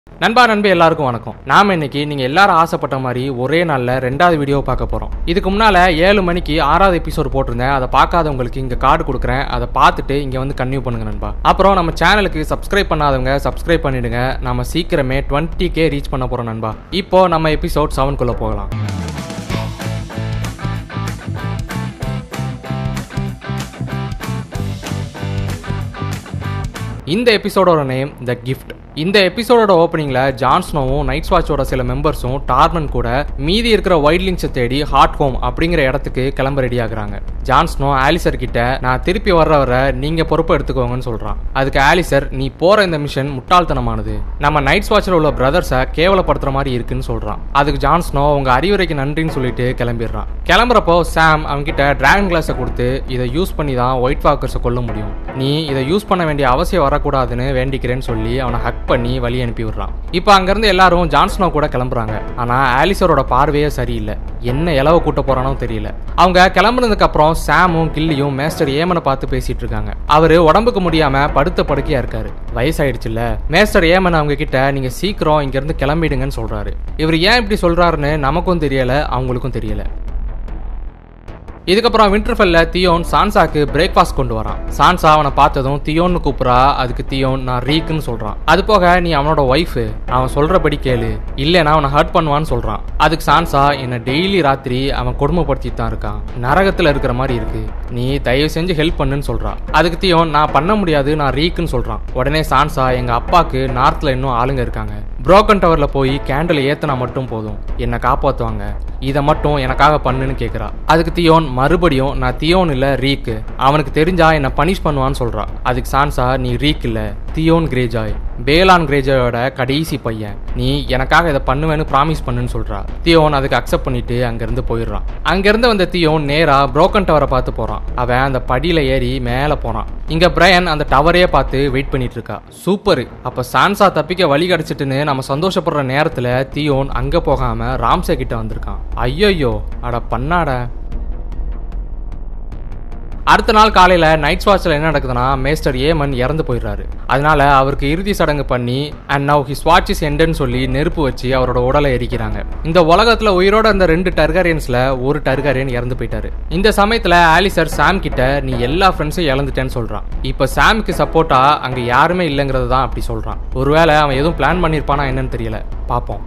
நண்பா நண்பி எல்லாருக்கும் வணக்கம் நாம இன்னைக்கு நீங்க எல்லாரும் ஆசைப்பட்ட மாதிரி ஒரே நாள்ல ரெண்டாவது வீடியோ பார்க்க போறோம் இதுக்கு முன்னால ஏழு மணிக்கு ஆறாவது எபிசோட் போட்டிருந்தேன் அதை பார்க்காதவங்களுக்கு இங்க கார்டு கொடுக்குறேன் அதை பார்த்துட்டு இங்க வந்து கன்டினியூ பண்ணுங்க நண்பா அப்புறம் நம்ம சேனலுக்கு சப்ஸ்கிரைப் பண்ணாதவங்க சப்ஸ்கிரைப் பண்ணிடுங்க நம்ம சீக்கிரமே டுவெண்ட்டி கே ரீச் பண்ண போறோம் நண்பா இப்போ நம்ம எபிசோட் செவன்குள்ள போகலாம் இந்த எபிசோடோட நேம் த கிஃப்ட் இந்த எபிசோடோட ஓப்பனிங்ல ஜான்ஸ்னோவும் நைட்ஸ் வாட்சோட சில மெம்பர்ஸும் டார்மன் கூட மீதி இருக்கிற வைல்ட்லிங்ஸை தேடி ஹாட் ஹோம் அப்படிங்கிற இடத்துக்கு கிளம்ப ரெடி ஆகுறாங்க ஜான்ஸ்னோ ஆலிசர் கிட்ட நான் திருப்பி வர்ற வர நீங்க பொறுப்பு எடுத்துக்கோங்கன்னு சொல்றான் அதுக்கு ஆலிசர் நீ போற இந்த மிஷன் முட்டாள்தனமானது நம்ம நைட்ஸ் வாட்சில் உள்ள பிரதர்ஸை கேவலப்படுத்துற மாதிரி இருக்குன்னு சொல்றான் அதுக்கு ஜான்ஸ்னோ உங்க அறிவுரைக்கு நன்றின்னு சொல்லிட்டு கிளம்பிடுறான் கிளம்புறப்போ சாம் அவன்கிட்ட டிராகன் கிளாஸை கொடுத்து இதை யூஸ் பண்ணி தான் ஒயிட் வாக்கர்ஸை கொல்ல முடியும் நீ இதை யூஸ் பண்ண வேண்டிய அவசியம் வரக்கூடாதுன்னு வேண்டிக்கிறேன்னு சொல்லி அவனை ஹக் பண்ணி வழி அனுப்பி விடுறான் இப்போ அங்கிருந்து எல்லாரும் ஜான்ஸ்னோ கூட கிளம்புறாங்க ஆனா ஆலிசரோட பார்வையே சரியில்லை என்ன இலவ கூட்ட போறானோ தெரியல அவங்க கிளம்புனதுக்கு அப்புறம் சாமும் கில்லியும் மேஸ்டர் ஏமனை பார்த்து பேசிட்டு இருக்காங்க அவரு உடம்புக்கு முடியாம படுத்த படுக்கையா இருக்காரு வயசாயிடுச்சுல்ல மேஸ்டர் ஏமன் அவங்க கிட்ட நீங்க சீக்கிரம் இங்க இருந்து கிளம்பிடுங்கன்னு சொல்றாரு இவர் ஏன் இப்படி சொல்றாருன்னு நமக்கும் தெரியல அவங்களுக்கும் தெரியல இதுக்கப்புறம் விண்டர்ஃபெல்ல தியோன் சான்சாக்கு பிரேக்ஃபாஸ்ட் கொண்டு வரான் சான்சா அவனை பார்த்ததும் தியோன்னு கூப்பிட்றா அதுக்கு தியோன் நான் ரீக்குன்னு சொல்றான் அது போக நீ அவனோட ஒய்ஃபு அவன் சொல்றபடி கேளு இல்லைன்னா அவனை ஹர்ட் பண்ணுவான்னு சொல்றான் அதுக்கு சான்சா என்னை டெய்லி ராத்திரி அவன் கொடுமைப்படுத்திட்டு தான் இருக்கான் நரகத்துல இருக்கிற மாதிரி இருக்கு நீ தயவு செஞ்சு ஹெல்ப் பண்ணுன்னு சொல்றான் அதுக்கு தியோன் நான் பண்ண முடியாது நான் ரீக்குன்னு சொல்றான் உடனே சான்சா எங்க அப்பாக்கு நார்த்ல இன்னும் ஆளுங்க இருக்காங்க புரோக்கன் டவர்ல போய் கேண்டில் ஏத்தனா மட்டும் போதும் என்னை காப்பாத்துவாங்க இதை மட்டும் எனக்காக பண்ணுன்னு கேட்குறா அதுக்கு தியோன் மறுபடியும் நான் தியோன் இல்லை ரீக்கு அவனுக்கு தெரிஞ்சா என்னை பனிஷ் பண்ணுவான்னு சொல்றா அதுக்கு சான்சா நீ ரீக் இல்லை தியோன் கிரேஜாய் பேலான் கிரேஜாயோட கடைசி பையன் நீ எனக்காக இதை பண்ணுவேன்னு ப்ராமிஸ் பண்ணுன்னு சொல்றா தியோன் அதுக்கு அக்செப்ட் பண்ணிட்டு அங்கிருந்து போயிடுறான் அங்கிருந்து வந்த தியோன் நேரா புரோக்கன் டவரை பார்த்து போறான் அவன் அந்த படியில ஏறி மேலே போறான் இங்க பிரையன் அந்த டவரையே பார்த்து வெயிட் பண்ணிட்டு இருக்கா சூப்பர் அப்ப சான்சா தப்பிக்க வழி கிடைச்சிட்டுன்னு நம்ம சந்தோஷப்படுற நேரத்துல தியோன் அங்க போகாம ராம்சே கிட்ட வந்திருக்கான் ஐயோ அட பண்ணாட அடுத்த நாள் காலையில நைட் வாட்ச்ல என்ன நடக்குதுன்னா மேஸ்டர் ஏமன் இறந்து போயிடுறாரு அதனால அவருக்கு இறுதி சடங்கு பண்ணி and now his watch is எண்டுன்னு சொல்லி நெருப்பு வச்சு அவரோட உடலை எரிக்கிறாங்க இந்த உலகத்துல உயிரோட அந்த ரெண்டு டர்கரியன்ஸ்ல ஒரு டர்கரியன் இறந்து போயிட்டாரு இந்த சமயத்துல ஆலிசர் சாம் கிட்ட நீ எல்லா ஃப்ரெண்ட்ஸும் இழந்துட்டேன்னு சொல்றான் இப்ப சாமுக்கு சப்போர்ட்டா அங்க யாருமே இல்லைங்கிறது தான் அப்படி சொல்றான் ஒருவேளை அவன் எதுவும் பிளான் பண்ணிருப்பானா என்னன்னு தெரியல பாப்போம்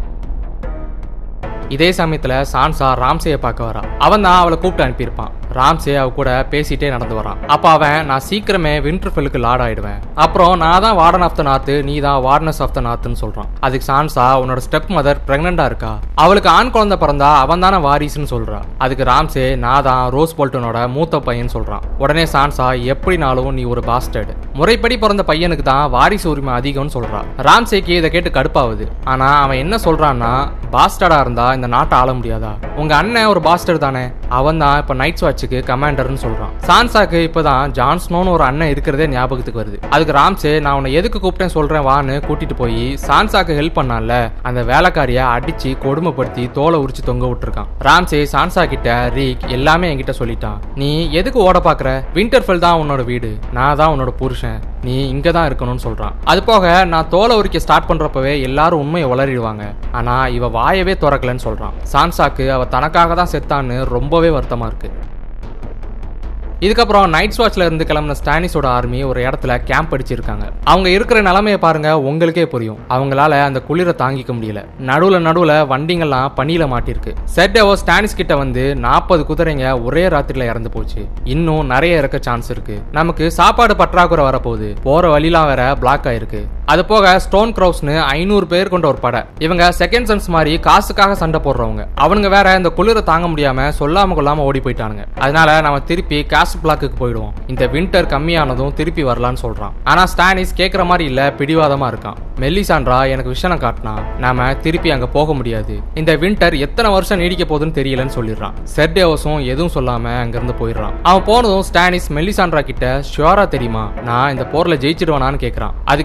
இதே சமயத்துல சான்சா ராம்சேயை பார்க்க வரா அவன் தான் அவளை கூப்பிட்டு அனுப்பியிருப்பான் ராம்சே அவ கூட பேசிட்டே நடந்து வரான் அப்ப அவன் நான் சீக்கிரமே விண்டர்ஃபெல்லுக்கு லார்ட் ஆயிடுவேன் அப்புறம் நான் தான் வார்டன் ஆஃப் த நார்த்து நீ தான் வார்டனஸ் ஆஃப் த நார்த்துன்னு சொல்றான் அதுக்கு சான்சா உன்னோட ஸ்டெப் மதர் பிரெக்னண்டா இருக்கா அவளுக்கு ஆண் குழந்தை பிறந்தா அவன் தானே வாரிசுன்னு சொல்றா அதுக்கு ராம்சே நான் தான் ரோஸ் போல்டனோட மூத்த பையன் சொல்றான் உடனே சான்சா எப்படினாலும் நீ ஒரு பாஸ்டர்டு முறைப்படி பிறந்த பையனுக்கு தான் வாரிசு உரிமை அதிகம்னு சொல்றா ராம்சேக்கு இதை கேட்டு கடுப்பாகுது ஆனா அவன் என்ன சொல்றான்னா பாஸ்டர்டா இருந்தா இந்த நாட்டை ஆள முடியாதா உங்க அண்ணன் ஒரு பாஸ்டர் தானே அவன் தான் இப்ப நைட்ஸ் வாட்சுக்கு கமாண்டர்னு சொல்றான் சான்சாக்கு இப்பதான் ஜான்ஸ்னோன்னு ஒரு அண்ணன் இருக்கிறதே ஞாபகத்துக்கு வருது அதுக்கு ராம்சே நான் உன்னை எதுக்கு கூப்பிட்டேன் சொல்றேன் வான்னு கூட்டிட்டு போய் சான்சாக்கு ஹெல்ப் பண்ணான்ல அந்த வேலைக்காரிய அடிச்சு கொடுமைப்படுத்தி தோலை உரிச்சு தொங்க விட்டுருக்கான் ராம்சே சான்சா கிட்ட ரீக் எல்லாமே என்கிட்ட சொல்லிட்டான் நீ எதுக்கு ஓட பாக்குற விண்டர்ஃபெல் தான் உன்னோட வீடு நான் தான் உன்னோட புருஷன் நீ இங்க தான் இருக்கணும்னு சொல்றான் அது போக நான் தோலை உரிக்க ஸ்டார்ட் பண்றப்பவே எல்லாரும் உண்மையை உளறிடுவாங்க ஆனா இவ வாயவே திறக்கலன்னு சொல்றான் சான்சாக்கு அவ தனக்காக தான் செத்தான்னு ரொம்பவே வருத்தமா இருக்கு இதுக்கப்புறம் நைட் வாட்ச்ல இருந்து கிளம்பின ஸ்டானிஸோட ஆர்மி ஒரு இடத்துல கேம்ப் அடிச்சிருக்காங்க அவங்க இருக்கிற நிலைமையை பாருங்க உங்களுக்கே புரியும் அவங்களால அந்த குளிரை தாங்கிக்க முடியல நடுவுல நடுவுல வண்டிங்கெல்லாம் பனியில மாட்டிருக்கு செட்டவோ ஸ்டானிஸ் கிட்ட வந்து நாற்பது குதிரைங்க ஒரே ராத்திரில இறந்து போச்சு இன்னும் நிறைய இறக்க சான்ஸ் இருக்கு நமக்கு சாப்பாடு பற்றாக்குறை வரப்போகுது போற வழிலாம் வேற பிளாக் ஆயிருக்கு அது போக ஸ்டோன் கிரௌஸ்னு ஐநூறு பேர் கொண்ட ஒரு படை இவங்க செகண்ட் சன்ஸ் மாதிரி காசுக்காக சண்டை போடுறவங்க அவனுங்க வேற இந்த குளிரை தாங்க முடியாம சொல்லாம கொள்ளாம ஓடி போயிட்டானுங்க அதனால நம்ம திருப்பி காசு பிளாக்கு போயிடுவோம் இந்த வின்டர் கம்மியானதும் திருப்பி வரலான்னு சொல்றான் ஆனா ஸ்டானிஸ் கேக்குற மாதிரி இல்ல பிடிவாதமா இருக்கான் மெல்லிசாண்ட்ரா எனக்கு விஷயம் காட்டினா நாம திருப்பி அங்க போக முடியாது இந்த வின்டர் எத்தனை வருஷம் நீடிக்க போகுதுன்னு தெரியலன்னு சொல்லிடுறான் செர்டேவஸும் எதுவும் சொல்லாம அங்கிருந்து போயிடுறான் அவன் போனதும் ஸ்டானிஸ் மெல்லிசாண்ட்ரா கிட்ட ஷியோரா தெரியுமா நான் இந்த போர்ல ஜெயிச்சிடுவானான்னு கேக்குறான் அதுக்கு மெல்லிசாண்ட்ரா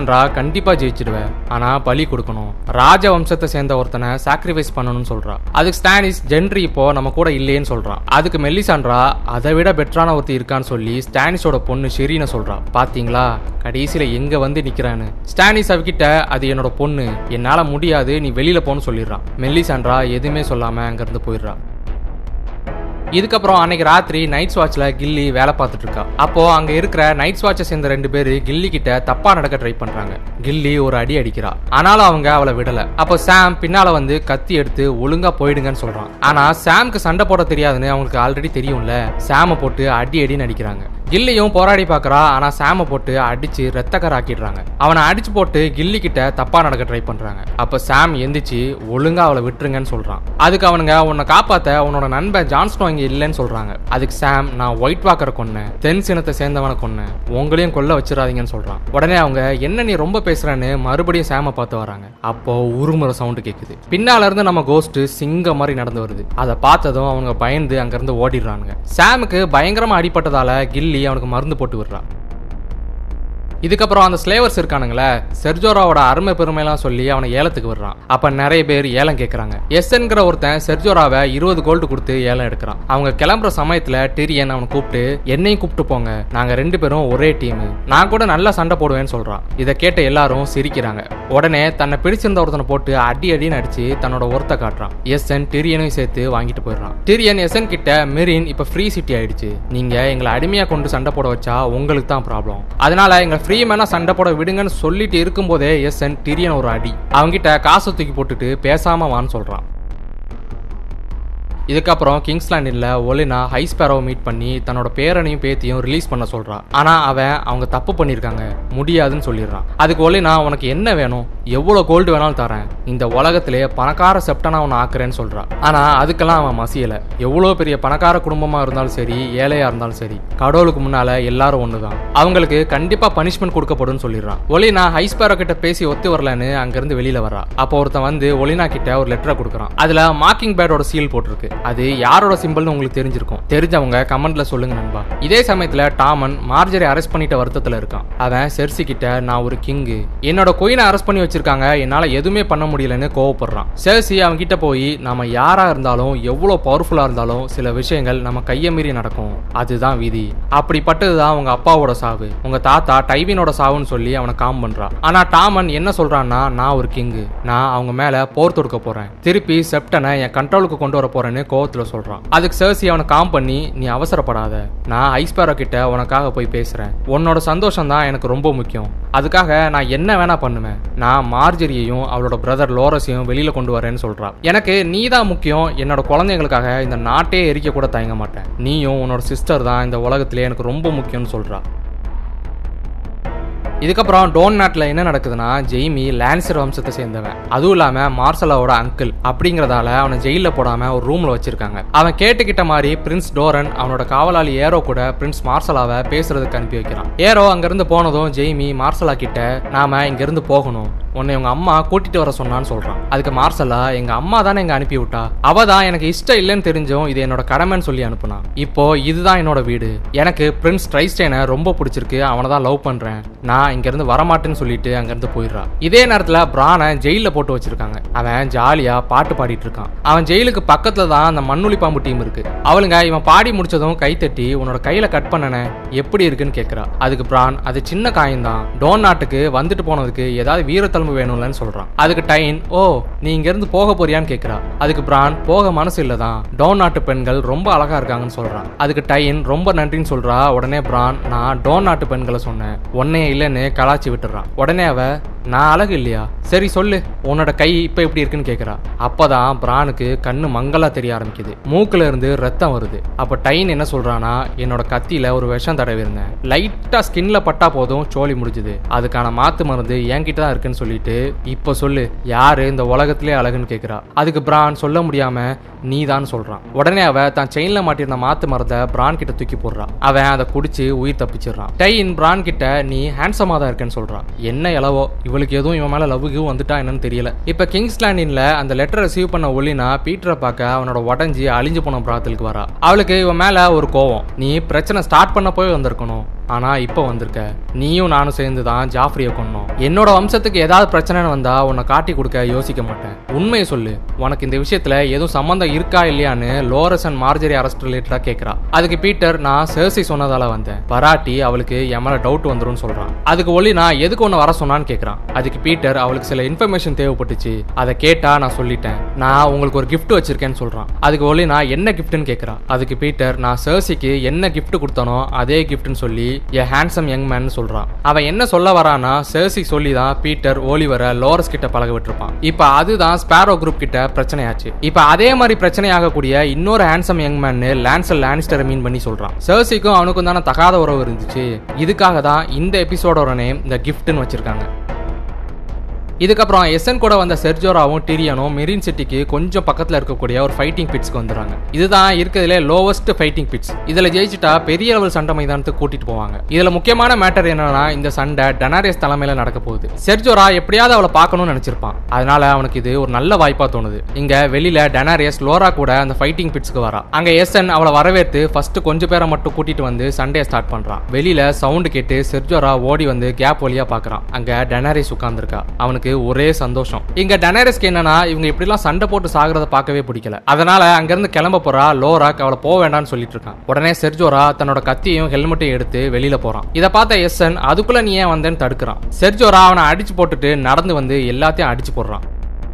மெல்லிசான்றா கண்டிப்பா ஜெயிச்சிடுவ ஆனா பலி கொடுக்கணும் ராஜ வம்சத்தை சேர்ந்த ஒருத்தனை சாக்ரிஃபைஸ் பண்ணணும்னு சொல்றா அதுக்கு ஸ்டானிஸ் ஜென்ரி இப்போ நம்ம கூட இல்லையேன்னு சொல்றான் அதுக்கு மெல்லிசான்றா அதை விட பெட்டரான ஒருத்தி இருக்கான்னு சொல்லி ஸ்டானிஸோட பொண்ணு ஷெரீனை சொல்றா பாத்தீங்களா கடைசியில எங்க வந்து நிக்கிறான்னு ஸ்டானிஸ் அவகிட்ட அது என்னோட பொண்ணு என்னால முடியாது நீ வெளியில போன்னு சொல்லிடுறான் மெல்லிசான்றா எதுவுமே சொல்லாம அங்கிருந்து போயிடுறா இதுக்கப்புறம் அன்னைக்கு ராத்திரி நைட்ஸ் வாட்ச்ல கில்லி வேலை பார்த்துட்டு இருக்கா அப்போ அங்க இருக்கிற நைட்ஸ் வாட்சை சேர்ந்த ரெண்டு பேரு கில்லி கிட்ட தப்பா நடக்க ட்ரை பண்றாங்க கில்லி ஒரு அடி அடிக்கிறா ஆனாலும் அவங்க அவளை விடல அப்போ சாம் பின்னால வந்து கத்தி எடுத்து ஒழுங்கா போயிடுங்கன்னு சொல்றான் ஆனா சாம்க்கு சண்டை போட தெரியாதுன்னு அவங்களுக்கு ஆல்ரெடி தெரியும்ல சாம போட்டு அடி அடின்னு அடிக்கிறாங்க கில்லியும் போராடி பார்க்கறா ஆனா சாம போட்டு அடிச்சு ரத்தக்கர ஆக்கிடுறாங்க அவனை அடிச்சு போட்டு கில்லி கிட்ட தப்பா நடக்க ட்ரை பண்றாங்க அப்ப சாம் எந்திரிச்சு ஒழுங்கா அவளை விட்டுருங்கன்னு சொல்றான் அதுக்கு அவனுங்க உன்னை காப்பாத்த உன்னோட நண்பன் ஜான்ஸ்னோ இங்க இல்லைன்னு சொல்றாங்க அதுக்கு சாம் நான் ஒயிட் வாக்கரை கொன்னேன் தென் சினத்தை சேர்ந்தவனை கொன்னேன் உங்களையும் கொல்ல வச்சிடாதீங்கன்னு சொல்றான் உடனே அவங்க என்ன நீ ரொம்ப பேசுறேன்னு மறுபடியும் சாம பார்த்து வராங்க அப்போ உருமுறை சவுண்டு கேக்குது பின்னால இருந்து நம்ம கோஸ்ட் சிங்க மாதிரி நடந்து வருது அதை பார்த்ததும் அவங்க பயந்து அங்கிருந்து ஓடிடுறாங்க சாமுக்கு பயங்கரமா அடிபட்டதால கில்லி அவனுக்கு மருந்து போட்டு விடுறான் இதுக்கப்புறம் அந்த ஸ்லேவர்ஸ் இருக்கானுங்களே செர்ஜோராவோட அருமை பெருமைலாம் சொல்லி அவனை ஏலத்துக்கு விடுறான் அப்ப நிறைய பேர் ஏலம் கேட்கறாங்க எஸ்என்கிற ஒருத்தன் செர்ஜோராவை இருபது கோல்டு கொடுத்து ஏலம் எடுக்கிறான் அவங்க கிளம்புற சமயத்துல டெரியன் அவனை கூப்பிட்டு என்னையும் கூப்பிட்டு போங்க நாங்க ரெண்டு பேரும் ஒரே டீம் நான் கூட நல்லா சண்டை போடுவேன்னு சொல்றான் இதை கேட்ட எல்லாரும் சிரிக்கிறாங்க உடனே தன்னை பிடிச்சிருந்த ஒருத்தனை போட்டு அடி அடின்னு அடிச்சு தன்னோட ஒருத்த காட்டுறான் எஸ்என் டிரியனையும் சேர்த்து வாங்கிட்டு போயிடுறான் டிரியன் எஸ்என் கிட்ட மெரின் இப்ப ஃப்ரீ சிட்டி ஆயிடுச்சு நீங்க எங்களை அடிமையா கொண்டு சண்டை போட வச்சா உங்களுக்கு தான் ப்ராப்ளம் அதனால எங்க ஃப்ரீ மேனா சண்டை போட விடுங்கன்னு சொல்லிட்டு இருக்கும்போதே எஸ்என் டிரியன் ஒரு அடி அவங்கிட்ட காசை தூக்கி போட்டுட்டு பேசாம வான்னு சொல்றான் இதுக்கப்புறம் கிங்ஸ்லாண்டில் ஒலினா ஹைஸ்பேரோவை மீட் பண்ணி தன்னோட பேரனையும் பேத்தியும் ரிலீஸ் பண்ண சொல்றான் ஆனா அவன் அவங்க தப்பு பண்ணியிருக்காங்க முடியாதுன்னு சொல்லிடுறான் அதுக்கு ஒலினா உனக்கு என்ன வேணும் எவ்வளவு கோல்டு வேணாலும் தரேன் இந்த உலகத்திலே பணக்கார செப்டனா அவனை ஆக்குறேன்னு சொல்றான் ஆனா அதுக்கெல்லாம் அவன் மசியல எவ்வளவு பெரிய பணக்கார குடும்பமா இருந்தாலும் சரி ஏழையா இருந்தாலும் சரி கடவுளுக்கு முன்னால எல்லாரும் ஒண்ணுதான் அவங்களுக்கு கண்டிப்பா பனிஷ்மெண்ட் கொடுக்கப்படும் சொல்லிடுறான் ஒலினா ஹைஸ்பேரோ கிட்ட பேசி ஒத்து வரலன்னு அங்கிருந்து வெளியில வரா அப்போ ஒருத்தன் வந்து ஒலினா கிட்ட ஒரு லெட்டரை கொடுக்குறான் அதுல மார்க்கிங் பேடோட சீல் போட்டிருக்கு அது யாரோட சிம்பிள்னு உங்களுக்கு தெரிஞ்சிருக்கும் தெரிஞ்சவங்க கமெண்ட்ல சொல்லுங்க நண்பா இதே சமயத்துல டாமன் மார்ஜரை அரெஸ்ட் பண்ணிட்ட வருத்தத்துல இருக்கான் அவன் செர்சி கிட்ட நான் ஒரு கிங்கு என்னோட குயினை அரெஸ்ட் பண்ணி வச்சிருக்காங்க என்னால எதுவுமே பண்ண முடியலன்னு கோவப்படுறான் செர்சி அவன் கிட்ட போய் நாம யாரா இருந்தாலும் எவ்வளவு பவர்ஃபுல்லா இருந்தாலும் சில விஷயங்கள் நம்ம கையை மீறி நடக்கும் அதுதான் விதி அப்படிப்பட்டதுதான் உங்க அப்பாவோட சாவு உங்க தாத்தா டைவினோட சாவுன்னு சொல்லி அவனை காம் பண்றான் ஆனா டாமன் என்ன சொல்றான்னா நான் ஒரு கிங்கு நான் அவங்க மேல போர் தொடுக்க போறேன் திருப்பி செப்டனை என் கண்ட்ரோலுக்கு கொண்டு வர போறேன்னு கோவத்துல சொல்றான் அதுக்கு சர்சி அவனை காம் பண்ணி நீ அவசரப்படாத நான் ஐஸ்பேரோ கிட்ட உனக்காக போய் பேசுறேன் உன்னோட சந்தோஷம் தான் எனக்கு ரொம்ப முக்கியம் அதுக்காக நான் என்ன வேணா பண்ணுவேன் நான் மார்ஜரியையும் அவளோட பிரதர் லோரஸையும் வெளியில கொண்டு வரேன்னு சொல்றான் எனக்கு நீ தான் முக்கியம் என்னோட குழந்தைங்களுக்காக இந்த நாட்டே எரிக்க கூட தயங்க மாட்டேன் நீயும் உன்னோட சிஸ்டர் தான் இந்த உலகத்திலே எனக்கு ரொம்ப முக்கியம்னு சொல்றா இதுக்கப்புறம் டோன் நாட்டில் என்ன நடக்குதுன்னா ஜெய்மி லான்சர் வம்சத்தை சேர்ந்தவன் அதுவும் இல்லாம மார்சலாவோட அங்கிள் அப்படிங்கறதால அவனை ஜெயில போடாம ஒரு ரூம்ல வச்சிருக்காங்க அவன் கேட்டுக்கிட்ட மாதிரி பிரின்ஸ் டோரன் அவனோட காவலாளி ஏரோ கூட பிரின்ஸ் மார்சலாவை பேசுறதுக்கு அனுப்பி வைக்கிறான் ஏரோ அங்கிருந்து போனதும் ஜெய்மி மார்சலா கிட்ட நாம இங்க இருந்து போகணும் உன்னை உங்க அம்மா கூட்டிட்டு வர சொன்னான்னு சொல்றான் அதுக்கு மார்சலா எங்க அம்மா தானே எங்க அனுப்பி விட்டா அவ தான் எனக்கு இஷ்டம் இல்லைன்னு தெரிஞ்சும் இது என்னோட கடமைன்னு சொல்லி அனுப்புனா இப்போ இதுதான் என்னோட வீடு எனக்கு பிரின்ஸ் ட்ரைஸ்டேனை ரொம்ப பிடிச்சிருக்கு அவனை தான் லவ் பண்றேன் நான் இங்க இருந்து வரமாட்டேன்னு சொல்லிட்டு அங்க இருந்து போயிடுறான் இதே நேரத்துல பிரானை ஜெயில போட்டு வச்சிருக்காங்க அவன் ஜாலியா பாட்டு பாடிட்டு இருக்கான் அவன் ஜெயிலுக்கு பக்கத்துல தான் அந்த மண்ணுளி பாம்பு டீம் இருக்கு அவளுங்க இவன் பாடி முடிச்சதும் கை தட்டி உன்னோட கையில கட் பண்ணனே எப்படி இருக்குன்னு கேக்குறா அதுக்கு பிரான் அது சின்ன காயம் தான் டோன் நாட்டுக்கு வந்துட்டு போனதுக்கு ஏதாவது வீரத்தழும்பு வேணும்லன்னு சொல்றான் அதுக்கு டைன் ஓ நீ இங்க இருந்து போக போறியான்னு கேக்குறா அதுக்கு பிரான் போக மனசு இல்லதான் டோன் நாட்டு பெண்கள் ரொம்ப அழகா இருக்காங்கன்னு சொல்றான் அதுக்கு டைன் ரொம்ப நன்றின்னு சொல்றா உடனே பிரான் நான் டோன் நாட்டு பெண்களை சொன்னேன் உன்னைய இல்லைன்னு கலாச்சி விட்டுறான் உடனே அவ நான் அழகு இல்லையா சரி சொல்லு உன்னோட கை இப்ப எப்படி இருக்குன்னு கேக்குறா அப்பதான் பிரானுக்கு கண்ணு மங்கலா தெரிய ஆரம்பிக்குது மூக்குல இருந்து ரத்தம் வருது அப்ப டைன் என்ன சொல்றானா என்னோட கத்தியில ஒரு விஷம் தடவி இருந்தேன் லைட்டா ஸ்கின்ல பட்டா போதும் சோலி முடிஞ்சுது அதுக்கான மாத்து மருந்து என்கிட்ட தான் இருக்குன்னு சொல்லி சொல்லிட்டு இப்போ சொல்லு யாரு இந்த உலகத்திலே அழகுன்னு கேக்குறா அதுக்கு பிரான் சொல்ல முடியாம நீ தான் சொல்றான் உடனே அவ தான் செயின்ல மாட்டிருந்த மாத்து மரத்தை பிரான் கிட்ட தூக்கி போடுறான் அவன் அதை குடிச்சு உயிர் தப்பிச்சிடுறான் டைன் பிரான் கிட்ட நீ ஹேண்ட்ஸமா தான் இருக்கேன்னு சொல்றான் என்ன இளவோ இவளுக்கு எதுவும் இவன் மேல லவ் கிவ் வந்துட்டா என்னன்னு தெரியல இப்ப கிங்ஸ் லேண்டின்ல அந்த லெட்டரை ரிசீவ் பண்ண ஒளினா பீட்டரை பார்க்க அவனோட உடஞ்சி அழிஞ்சு போன பிராத்தலுக்கு வரா அவளுக்கு இவன் மேல ஒரு கோவம் நீ பிரச்சனை ஸ்டார்ட் பண்ண போய் வந்திருக்கணும் ஆனா இப்போ வந்திருக்க நீயும் நானும் சேர்ந்து தான் ஜாஃப்ரியை கொன்னோம் என்னோட வம்சத்துக்கு ஏதாவது பிரச்சனைன்னு வந்தா உன்னை காட்டி கொடுக்க யோசிக்க மாட்டேன் உண்மையை சொல்லு உனக்கு இந்த விஷயத்துல எதுவும் சம்மந்தம் இருக்கா இல்லையான்னு லோரஸ் அண்ட் மார்ஜரி அரெஸ்ட் ரிலேட்டடா கேட்கறா அதுக்கு பீட்டர் நான் சேர்சி சொன்னதால வந்தேன் வராட்டி அவளுக்கு என் மேல டவுட் வந்துரும் சொல்றான் அதுக்கு ஒளி நான் எதுக்கு உன்னை வர சொன்னான்னு கேட்கறான் அதுக்கு பீட்டர் அவளுக்கு சில இன்ஃபர்மேஷன் தேவைப்பட்டுச்சு அதை கேட்டா நான் சொல்லிட்டேன் நான் உங்களுக்கு ஒரு gift வச்சிருக்கேன்னு சொல்றான் அதுக்கு ஒளி நான் என்ன கிஃப்ட்னு கேட்கறான் அதுக்கு பீட்டர் நான் சர்சிக்கு என்ன gift கொடுத்தனோ அதே கிஃப்ட்னு சொல்லி எ ஹேண்ட்ஸம் யங் மேன் சொல்றான் அவன் என்ன சொல்ல வரானா சர்சி சொல்லி தான் பீட்டர் ஓலிவரை லோரஸ் கிட்ட பழக விட்டுருப்பான் இப்ப அதுதான் ஸ்பாரோ குரூப் கிட்ட பிரச்சனையாச்சு இப்ப அதே மாதிரி பிரச்சனையாகக்கூடிய இன்னொரு ஹேண்ட்ஸம் யங் மேன் லான்சல் லானிஸ்டரை மீன் பண்ணி சொல்றான் சர்சிக்கும் அவனுக்கும் தானே தகாத உறவு இருந்துச்சு இதுக்காக தான் இந்த எபிசோடோட நேம் இந்த கிஃப்ட்னு வச்சிருக்காங்க இதுக்கப்புறம் எஸ்என் கூட வந்த செர்ஜோராவும் டிரியனும் மெரின் சிட்டிக்கு கொஞ்சம் பக்கத்துல இருக்கக்கூடிய ஒரு ஃபைட்டிங் பிட்ஸ்க்கு வந்துடுறாங்க இதுதான் இருக்கிறதுல லோவஸ்ட் ஃபைட்டிங் பிட்ஸ் இதுல ஜெயிச்சுட்டா பெரிய லெவல் சண்டை மைதானத்துக்கு கூட்டிட்டு போவாங்க இதுல முக்கியமான மேட்டர் என்னன்னா இந்த சண்டை டனாரியஸ் தலைமையில நடக்க போகுது செர்ஜோரா எப்படியாவது அவளை பார்க்கணும்னு நினைச்சிருப்பான் அதனால அவனுக்கு இது ஒரு நல்ல வாய்ப்பா தோணுது இங்க வெளியில டனாரியஸ் லோரா கூட அந்த ஃபைட்டிங் பிட்ஸ்க்கு வரா அங்க எஸ்என் அவளை வரவேற்று ஃபர்ஸ்ட் கொஞ்சம் பேரை மட்டும் கூட்டிட்டு வந்து சண்டையை ஸ்டார்ட் பண்றான் வெளியில சவுண்ட் கேட்டு செர்ஜோரா ஓடி வந்து கேப் வழியா பாக்குறான் அங்க டனாரியஸ் உட்கார்ந்திருக்கா அவனுக்கு ஒரே சந்தோஷம் இங்க டனாரிஸ்க்கு என்னன்னா இவங்க இப்படிலாம் சண்டை போட்டு சாகுறத பார்க்கவே பிடிக்கல அதனால அங்கிருந்து கிளம்ப போறா லோராக் அவளை போக வேண்டாம்னு சொல்லிட்டு இருக்கான் உடனே செர்ஜோரா தன்னோட கத்தியையும் ஹெல்மெட்டையும் எடுத்து வெளியில போறான் இதை பார்த்த எஸ்என் அதுக்குள்ள நீ ஏன் வந்தேன்னு தடுக்கிறான் செர்ஜோரா அவனை அடிச்சு போட்டுட்டு நடந்து வந்து எல்லாத்தையும் அடிச்சு போடுறான்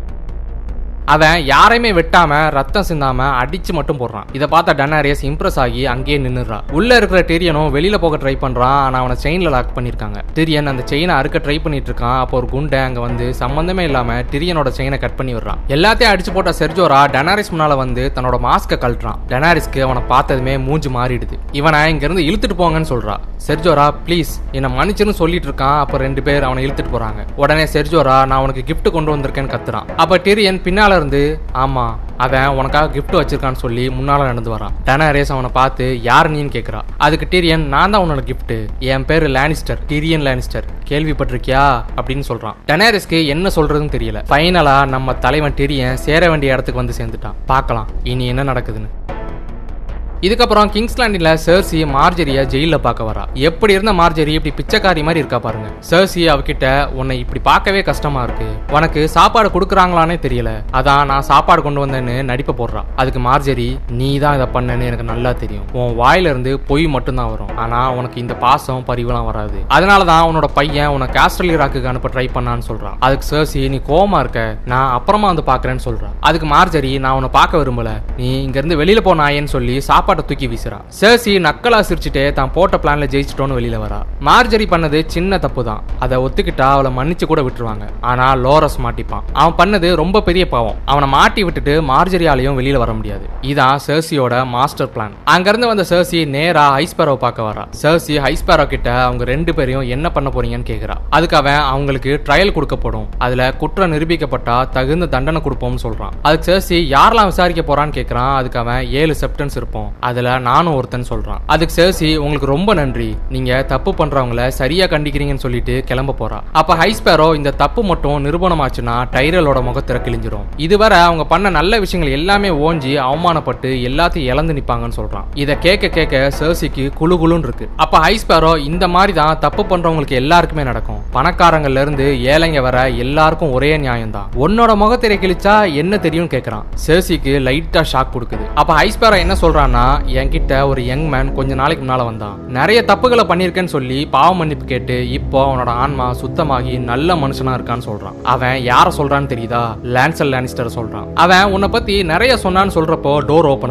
அவன் யாரையுமே வெட்டாம ரத்தம் சிந்தாம அடிச்சு மட்டும் போடுறான் இதை பார்த்த டனாரியஸ் இம்ப்ரெஸ் ஆகி அங்கேயே நின்னுறான் உள்ள இருக்கிற டெரியனும் வெளியில போக ட்ரை பண்றான் ஆனா அவனை செயின்ல லாக் பண்ணிருக்காங்க டிரியன் அந்த செயினை அறுக்க ட்ரை பண்ணிட்டு இருக்கான் அப்போ ஒரு குண்டை அங்க வந்து சம்பந்தமே இல்லாம டிரியனோட செயினை கட் பண்ணி விடுறான் எல்லாத்தையும் அடிச்சு போட்ட செர்ஜோரா டனாரிஸ் முன்னால வந்து தன்னோட மாஸ்க கழட்டுறான் டனாரிஸ்க்கு அவனை பார்த்ததுமே மூஞ்சி மாறிடுது இவனை இங்க இருந்து இழுத்துட்டு போங்கன்னு சொல்றா செர்ஜோரா ப்ளீஸ் என்ன மன்னிச்சுன்னு சொல்லிட்டு இருக்கான் அப்ப ரெண்டு பேர் அவனை இழுத்துட்டு போறாங்க உடனே செர்ஜோரா நான் உனக்கு gift கொண்டு வந்திருக்கேன்னு கத்துறான் அப்ப டிரியன் பின்னால இருந்து ஆமா அவன் உனக்காக gift வச்சிருக்கான்னு சொல்லி முன்னால நடந்து வரான் டனாரேஸ் அவனை பார்த்து யார் நீன்னு கேக்குறா அதுக்கு டிரியன் நான் தான் உன்னோட gift என் பேரு லானிஸ்டர் டிரியன் லானிஸ்டர் கேள்விப்பட்டிருக்கியா அப்படின்னு சொல்றான் டனாரிஸ்க்கு என்ன சொல்றதுன்னு தெரியல ஃபைனலா நம்ம தலைவன் டிரியன் சேர வேண்டிய இடத்துக்கு வந்து சேர்ந்துட்டான் பார்க்கலாம் இனி என்ன நடக்குதுன்னு இதுக்கப்புறம் கிங்ஸ்லாண்டில் சர்சி மார்ஜரியை ஜெயில பார்க்க வரா எப்படி இருந்த மார்ஜரி இப்படி பிச்சைக்காரி மாதிரி இருக்கா பாருங்க சர்சி அவகிட்ட உன்னை இப்படி பார்க்கவே கஷ்டமா இருக்கு உனக்கு சாப்பாடு கொடுக்குறாங்களானே தெரியல அதான் நான் சாப்பாடு கொண்டு வந்தேன்னு நடிப்ப போடுறா அதுக்கு மார்ஜரி நீ தான் இதை பண்ணேன்னு எனக்கு நல்லா தெரியும் உன் வாயில இருந்து பொய் மட்டும்தான் வரும் ஆனா உனக்கு இந்த பாசம் பரிவுலாம் வராது அதனால தான் உன்னோட பையன் உனக்கு ஆஸ்திரேலிய ராக்குக்கு அனுப்ப ட்ரை பண்ணான்னு சொல்றான் அதுக்கு சர்சி நீ கோவமா இருக்க நான் அப்புறமா வந்து பாக்குறேன்னு சொல்றான் அதுக்கு மார்ஜரி நான் உன்னை பார்க்க விரும்பல நீ இங்க இருந்து வெளியில போ நாயேன்னு சொல்லி சாப்பாட்டை தூக்கி வீசுறா சர்சி நக்கலா சிரிச்சுட்டே தான் போட்ட பிளான்ல ஜெயிச்சிட்டோன்னு வெளியில வரா மார்ஜரி பண்ணது சின்ன தப்பு தான் அதை ஒத்துக்கிட்டா அவளை மன்னிச்சு கூட விட்டுருவாங்க ஆனா லோரஸ் மாட்டிப்பான் அவன் பண்ணது ரொம்ப பெரிய பாவம் அவனை மாட்டி விட்டுட்டு மார்ஜரியாலையும் வெளியில வர முடியாது இதான் சர்சியோட மாஸ்டர் பிளான் அங்கிருந்து வந்த சர்சி நேரா ஹைஸ்பேரோ பார்க்க வரா சர்சி ஹைஸ்பேரோ கிட்ட அவங்க ரெண்டு பேரையும் என்ன பண்ண போறீங்கன்னு கேக்குறா அதுக்கு அவன் அவங்களுக்கு ட்ரையல் கொடுக்கப்படும் அதுல குற்றம் நிரூபிக்கப்பட்டா தகுந்த தண்டனை கொடுப்போம்னு சொல்றான் அதுக்கு சர்சி யாரெல்லாம் விசாரிக்க போறான்னு கேக்குறான் அதுக்கு அவன் ஏழு செப்டன்ஸ் இருப்போம் அதுல நானும் ஒருத்தன் சொல்றான் அதுக்கு சர்சி உங்களுக்கு ரொம்ப நன்றி நீங்க தப்பு பண்றவங்கள சரியா கண்டிக்கிறீங்கன்னு சொல்லிட்டு கிளம்ப போறா அப்ப ஹைஸ்பேரோ இந்த தப்பு மட்டும் நிரூபணமாச்சுன்னா டைரலோட முகத்திர கிழிஞ்சிரும் இதுவரை அவங்க பண்ண நல்ல விஷயங்கள் எல்லாமே ஓஞ்சி அவமானப்பட்டு எல்லாத்தையும் இழந்து நிப்பாங்கன்னு சொல்றான் இத கேட்க கேட்க சர்சிக்கு குழு குழுன்னு இருக்கு அப்ப ஹைஸ்பேரோ இந்த மாதிரி தான் தப்பு பண்றவங்களுக்கு எல்லாருக்குமே நடக்கும் பணக்காரங்கள்ல இருந்து ஏழைங்க வர எல்லாருக்கும் ஒரே நியாயம் தான் உன்னோட முகத்திரை கிழிச்சா என்ன தெரியும்னு கேக்குறான் சர்சிக்கு லைட்டா ஷாக் கொடுக்குது அப்ப ஹைஸ்பேரோ என்ன சொல்றான்னா என்கிட்ட ஒரு யங் மேன் கொஞ்ச நாளைக்கு முன்னால வந்தான் நிறைய தப்புகளை பண்ணிருக்கேன்னு சொல்லி பாவ மன்னிப்பு கேட்டு இப்போ அவனோட ஆன்மா சுத்தமாகி நல்ல மனுஷனா இருக்கான்னு சொல்றான் அவன் யார சொல்றான்னு தெரியுதா லான்சல் லானிஸ்டர் சொல்றான் அவன் உன்னை பத்தி நிறைய சொன்னான்னு சொல்றப்போ டோர் ஓபன் ஆகுது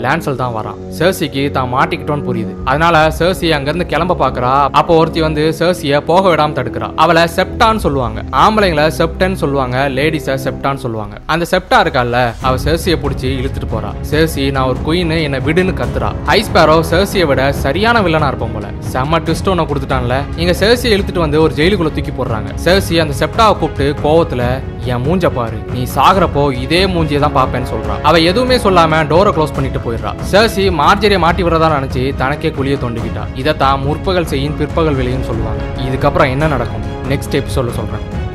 லான்சல் தான் வரான் சர்சிக்கு தான் மாட்டிக்கிட்டோன்னு புரியுது அதனால சர்சி அங்கிருந்து கிளம்ப பாக்குறா அப்போ ஒருத்தி வந்து சர்சிய போக விடாம தடுக்கிறா அவளை செப்டான்னு சொல்லுவாங்க ஆம்பளைங்களை செப்டன் சொல்லுவாங்க லேடிஸ செப்டான்னு சொல்லுவாங்க அந்த செப்டா இருக்கால்ல அவ சர்சிய பிடிச்சி இழுத்துட்டு போறா சர்சி நான் ஒரு குயின் என்னை விடுன்னு கத்துறா ஐஸ்பேரோ சர்சியை விட சரியான வில்லனா இருப்போம் போல செம்ம ட்விஸ்ட் ஒன்று கொடுத்துட்டான்ல இங்க சர்சியை இழுத்துட்டு வந்து ஒரு ஜெயிலுக்குள்ள தூக்கி போடுறாங்க சர்சி அந்த செப்டாவை கூப்பிட்டு கோவத்துல என் மூஞ்ச பாரு நீ சாகுறப்போ இதே மூஞ்சியை தான் பாப்பேன்னு சொல்றான் அவ எதுவுமே சொல்லாம டோரை க்ளோஸ் பண்ணிட்டு போயிடுறா சர்சி மார்ஜரியை மாட்டி விடுறதா நினைச்சு தனக்கே குழிய தோண்டிக்கிட்டா இதைத்தான் முற்பகல் செய்யும் பிற்பகல் விளையும் சொல்லுவாங்க இதுக்கப்புறம் என்ன நடக்கும் நெக்ஸ்ட் எபிசோட சொல்றேன்